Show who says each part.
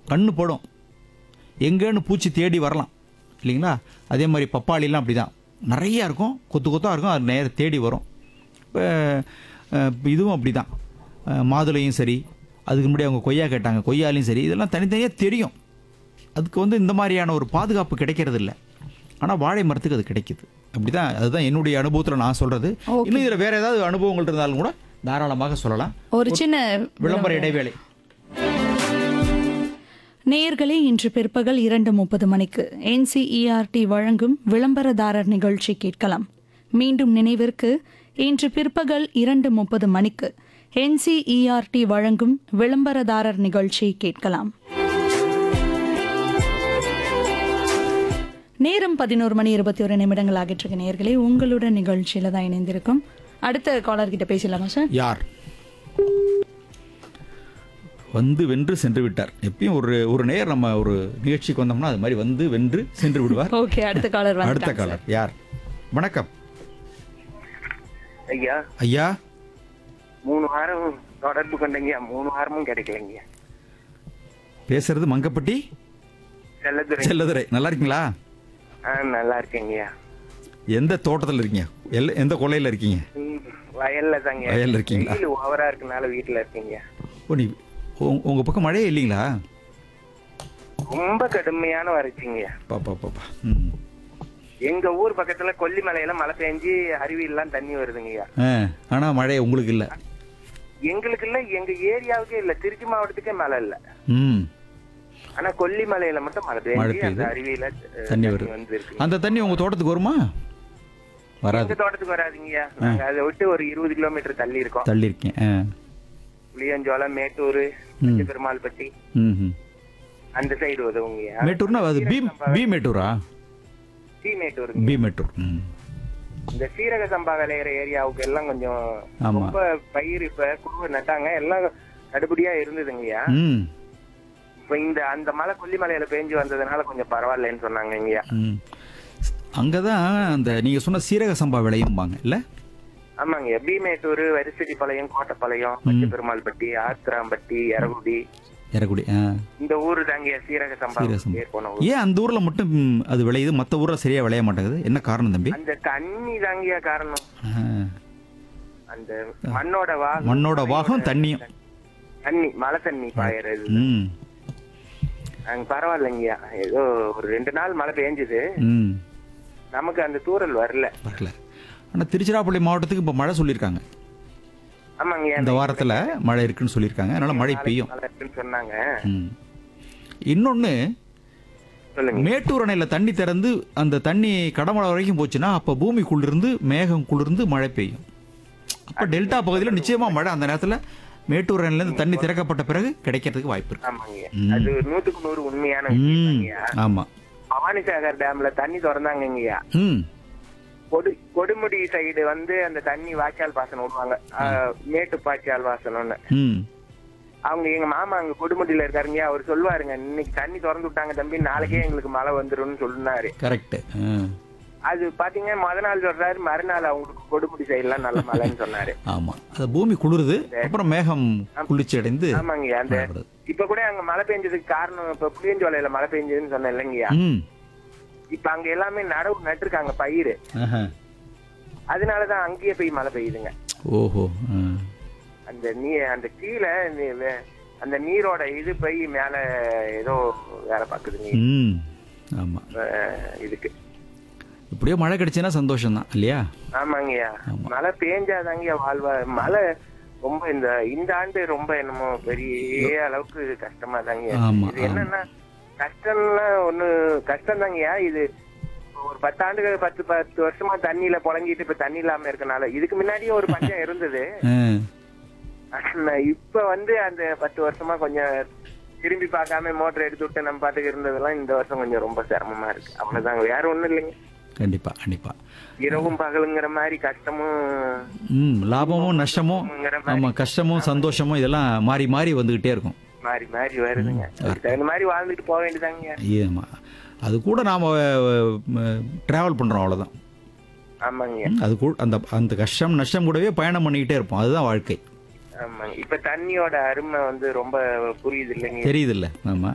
Speaker 1: கண்ணு படும் எங்கேன்னு பூச்சி தேடி வரலாம் இல்லைங்களா அதே மாதிரி பப்பாளிலாம் அப்படி தான் நிறையா இருக்கும் கொத்து கொத்தாக இருக்கும் அது நேர தேடி வரும் இப்போ இதுவும் அப்படி தான் மாதுளையும் சரி அதுக்கு முன்னாடி அவங்க கொய்யா கேட்டாங்க கொய்யாலையும் சரி இதெல்லாம் தனித்தனியாக தெரியும் அதுக்கு வந்து இந்த மாதிரியான ஒரு பாதுகாப்பு கிடைக்கிறது இல்லை ஆனால் வாழை மரத்துக்கு அது கிடைக்குது அப்படி தான் அதுதான் என்னுடைய அனுபவத்தில் நான் சொல்கிறது இன்னும் இதில் வேறு ஏதாவது அனுபவங்கள் இருந்தாலும் கூட தாராளமாக சொல்லலாம்
Speaker 2: ஒரு சின்ன
Speaker 1: விளம்பர இடைவேளை
Speaker 2: நேயர்களே இன்று பிற்பகல் இரண்டு முப்பது மணிக்கு என்சிஇஆர்டி வழங்கும் விளம்பரதாரர் நிகழ்ச்சி கேட்கலாம் மீண்டும் நினைவிற்கு இன்று பிற்பகல் இரண்டு முப்பது மணிக்கு என்சிஇஆர்டி வழங்கும் விளம்பரதாரர் நிகழ்ச்சி கேட்கலாம் நேரம் பதினோரு மணி இருபத்தி ஒரு நிமிடங்கள் ஆகிட்டு இருக்கு நேயர்களே உங்களுடன் நிகழ்ச்சியில தான் இணைந்திருக்கும் அடுத்த காலர் கிட்ட பேசலாமா சார்
Speaker 1: யார் வந்து வென்று சென்று விட்டார் எப்பயும் ஒரு ஒரு நேர் நம்ம ஒரு நிகழ்ச்சிக்கு வந்தோம்னா அது மாதிரி வந்து வென்று சென்று விடுவார்
Speaker 2: ஓகே அடுத்த காலர்
Speaker 1: அடுத்த
Speaker 2: வந்து
Speaker 1: காலர் யார் வணக்கம்
Speaker 3: ஐயா
Speaker 1: ஐயா
Speaker 3: மூணு வாரம் தொடர்பு கொண்டங்கய்யா மூணு வாரமும் கிடைக்கலங்கய்யா
Speaker 1: பேசுறது மங்கப்பட்டி
Speaker 3: செல்லதுரை
Speaker 1: செல்லதுரை நல்லா இருக்கீங்களா
Speaker 3: ஆ நல்லா இருக்கேங்கய்யா
Speaker 1: எந்த தோட்டத்தில் இருக்கீங்க எல்ல எந்த கொல்லையில் இருக்கீங்க
Speaker 3: ம், வயல்ல தாங்க
Speaker 1: வயல்ல இருக்கீங்களா?
Speaker 3: வெயில் ஓவரா இருக்கனால வீட்டுல இருக்கீங்க
Speaker 1: ஓ நீ உ- உங்க பக்கம் மழையே இல்லைங்களா
Speaker 3: ரொம்ப கடுமையான வறட்சிங்கய்யா
Speaker 1: பாப்பா பாப்பா ம்
Speaker 3: எங்க ஊர் பக்கத்துல கொல்லிமலையில மழை பெஞ்சு அருவியெல்லாம் தண்ணி வருதுங்கய்யா
Speaker 1: ஆ ஆனால் மழை உங்களுக்கு இல்லை
Speaker 3: எங்களுக்கு இல்ல எங்க ஏரியாவுக்கே இல்ல திருச்சி மாவட்டத்துக்கே மழை இல்ல
Speaker 1: ம்
Speaker 3: ஆனா கொல்லிமலையில மட்டும் மழை
Speaker 1: மழை
Speaker 3: பெஞ்சு அந்த
Speaker 1: பெய்யுது.
Speaker 3: அருவியில அஹ்,
Speaker 1: தண்ணி வருது
Speaker 3: வந்து இருக்கு
Speaker 1: அந்த தண்ணி உங்கள் தோட்டத்துக்கு வருமா வராது
Speaker 3: எங்க தோட்டத்துக்கு வராதுங்கய்யா நாங்க அதை விட்டு ஒரு இருபது கிலோமீட்டர் தள்ளி இருக்கோம்
Speaker 1: தள்ளி இருக்கேன் ஆ
Speaker 3: புளியஞ்சோளம் மேட்டூர்
Speaker 1: ம்.
Speaker 3: பெருமாள்பட்டி
Speaker 1: ம் ம்
Speaker 3: அந்த சைடு உதவுங்கய்யா
Speaker 1: மேட்டூர்னா அது பி பி மேட்டூரா
Speaker 3: சி மேட்டூர்
Speaker 1: பி மேட்டூர் ம்
Speaker 3: இந்த சீரக சம்பா விளையிற ஏரியாவுக்கு எல்லாம் கொஞ்சம்
Speaker 1: ஆமா.
Speaker 3: ரொம்ப பயிர் இப்ப குறுவை நட்டாங்க எல்லாம் கடுபடியா இருந்ததுங்கய்யா
Speaker 1: ம்
Speaker 3: இப்ப இந்த அந்த மலை கொல்லிமலையில பேஞ்சு வந்ததுனால கொஞ்சம் பரவாயில்லைன்னு சொன்னாங்க ஐயா
Speaker 1: ம் அங்கே தான் அந்த நீங்கள் சொன்ன சீரக சம்பா விளையும்பாங்க இல்லை
Speaker 3: ஆமாங்க பி மேட்டூர் வரிசடிப்பாளையம் கோட்டப்பாளையம் பச்சை பெருமாள்பட்டி ஆத்திராம்பட்டி எரகுடி
Speaker 1: இறக்குடி ஆ
Speaker 3: இந்த ஊரு தாங்க சீரக சம்பா
Speaker 1: சீரக சம்பா.
Speaker 3: பேர் போன ஊர்
Speaker 1: ஏன் அந்த ஊரில் மட்டும் ம், அது விளையுது மற்ற ஊரில் சரியாக விளைய மாட்டேங்குது என்ன காரணம் தம்பி
Speaker 3: அந்த தண்ணி தாங்கய்யா காரணம்
Speaker 1: ஆ,
Speaker 3: அந்த மண்ணோட வா
Speaker 1: மண்ணோட வாகம் தண்ணியும்
Speaker 3: தண்ணி மழை தண்ணி பாயறது
Speaker 1: ம்
Speaker 3: அங்க பரவாயில்லைங்கய்யா ஏதோ ஒரு ரெண்டு நாள் மழை பெஞ்சது
Speaker 1: ம்
Speaker 3: நமக்கு அந்த தூறல் வரல
Speaker 1: வரல ஆனால் திருச்சிராப்பள்ளி மாவட்டத்துக்கு இப்போ மழை சொல்லியிருக்காங்க
Speaker 3: ஆமாங்கய்யா
Speaker 1: இந்த வாரத்தில் மழை இருக்குன்னு சொல்லியிருக்காங்க அதனால் மழை பெய்யும்
Speaker 3: மழை இருக்குன்னு சொன்னாங்க
Speaker 1: ம் இன்னொன்று
Speaker 3: சொல்லுங்க
Speaker 1: மேட்டூர் அணையில் தண்ணி திறந்து அந்த தண்ணி கடமலை வரைக்கும் போச்சுன்னா அப்போ பூமி குளிர்ந்து மேகம் குளிர்ந்து மழை பெய்யும் அப்போ டெல்டா பகுதியில் நிச்சயமாக மழை அந்த நேரத்தில் மேட்டூர் அணையிலேருந்து தண்ணி திறக்கப்பட்ட பிறகு கிடைக்கிறதுக்கு வாய்ப்பு இருக்கு
Speaker 3: ஆமாங்கய்யா
Speaker 1: ம்.
Speaker 3: அது நூத்துக்கு நூறு உண்மையான
Speaker 1: ம்
Speaker 3: விஷயம்ங்கய்யா
Speaker 1: ஆமாம்
Speaker 3: பவானிசாகர் டேம்ல தண்ணி திறந்தாங்கய்யா
Speaker 1: ம்
Speaker 3: கொடு கொடுமுடி சைடு வந்து அந்த தண்ணி வாய்க்கால் பாசனம் விடுவாங்க ஆஹ், மேட்டு பாய்ச்சால் வாசனம்னு
Speaker 1: ம்
Speaker 3: அவங்க எங்க மாமா அங்க கொடுமுடியில இருக்காருங்க அவர் சொல்லுவாருங்க இன்னைக்கு தண்ணி திறந்து விட்டாங்க தம்பி நாளைக்கே எங்களுக்கு மழை வந்துரும்னு சொன்னாரு
Speaker 1: கரெக்டு
Speaker 3: அது பாத்தீங்கன்னா முத நாள் சொல்றாரு மறுநாள் அவங்களுக்கு கொடுமுடி சைடுலாம் நல்ல மழைன்னு சொன்னாரு
Speaker 1: ஆமாம் அது பூமி குளிருது அப்புறம் மேகம் குளிர்ச்சி அடைந்து
Speaker 3: ஆமாங்கய்யா அந்த
Speaker 1: மழை வருது.
Speaker 3: இப்ப கூட அங்க மழை பெஞ்சதுக்கு காரணம் இப்ப புளியஞ்சோலையில மழை பெஞ்சதுன்னு சொன்னேன் இல்லைங்கய்யா
Speaker 1: ம்
Speaker 3: இப்ப அங்க எல்லாமே நடவு நட்டிருக்காங்க பயிர்
Speaker 1: ஆஹா.
Speaker 3: அதனாலதான் அங்கேயே போய் மழை பெய்யுதுங்க
Speaker 1: ஓஹோ ஆ.
Speaker 3: அந்த நீ அந்த கீழே நீ- வே- அந்த நீரோட இது போய் மேல ஏதோ வேலை பாக்குதுங்க
Speaker 1: ம் ஆமாம்
Speaker 3: அஹ், இதுக்கு
Speaker 1: இப்படியோ மழை கிடைச்சுன்னா சந்தோஷம் தான் இல்லையா
Speaker 3: ஆமாங்கய்யா மழை பேஞ்சாதாங்கய்யா வாழ்வா மழை ரொம்ப இந்த இந்த ஆண்டு ரொம்ப என்னமோ பெரிய அளவுக்கு கஷ்டமா தாங்க
Speaker 1: ஆமா,
Speaker 3: இது என்னன்னா கஷ்டம்லாம் ஒண்ணு கஷ்டம் தாங்கய்யா இது ஒரு பத்து ஆண்டுகள் பத்து பத்து வருஷமா தண்ணியில புழங்கிட்டு இப்ப தண்ணி இல்லாம இருக்கனால இதுக்கு முன்னாடியே ஒரு பஞ்சம் இருந்தது
Speaker 1: ஆ.
Speaker 3: ஆனா இப்ப வந்து அந்த பத்து வருஷமா கொஞ்சம் திரும்பி பார்க்காம மோட்டர் எடுத்து விட்டு நம்ம பாட்டுக்கு இருந்ததெல்லாம் இந்த வருஷம் கொஞ்சம் ரொம்ப சிரமமா இருக்கு அவ்வளவுதாங்க வேற ஒண்ணும் இல்லைங்க
Speaker 1: கண்டிப்பா கண்டிப்பா
Speaker 3: இரவும் பகலுங்கிற மாதிரி கஷ்டமும்
Speaker 1: ம் லாபமும் நஷ்டமும் ஆமா கஷ்டமும் சந்தோஷமும் இதெல்லாம் மாறி மாறி வந்துகிட்டே இருக்கும்
Speaker 3: மாறி மாறி வருதுங்க அதுக்கு தகுந்த மாதிரி வாழ்ந்துட்டு போக வேண்டியதாங்க
Speaker 1: ஏமா அது கூட நாம் ட்ராவல் பண்ணுறோம் அவ்வளோதான்
Speaker 3: ஆமாங்க
Speaker 1: அது கூட அந்த அந்த கஷ்டம் நஷ்டம் கூடவே பயணம் பண்ணிக்கிட்டே இருப்போம் அதுதான் வாழ்க்கை
Speaker 3: ஆமாங்க இப்ப தண்ணியோட அருமை வந்து ரொம்ப புரியுது இல்லைங்க
Speaker 1: தெரியுதில்ல ஆமாம்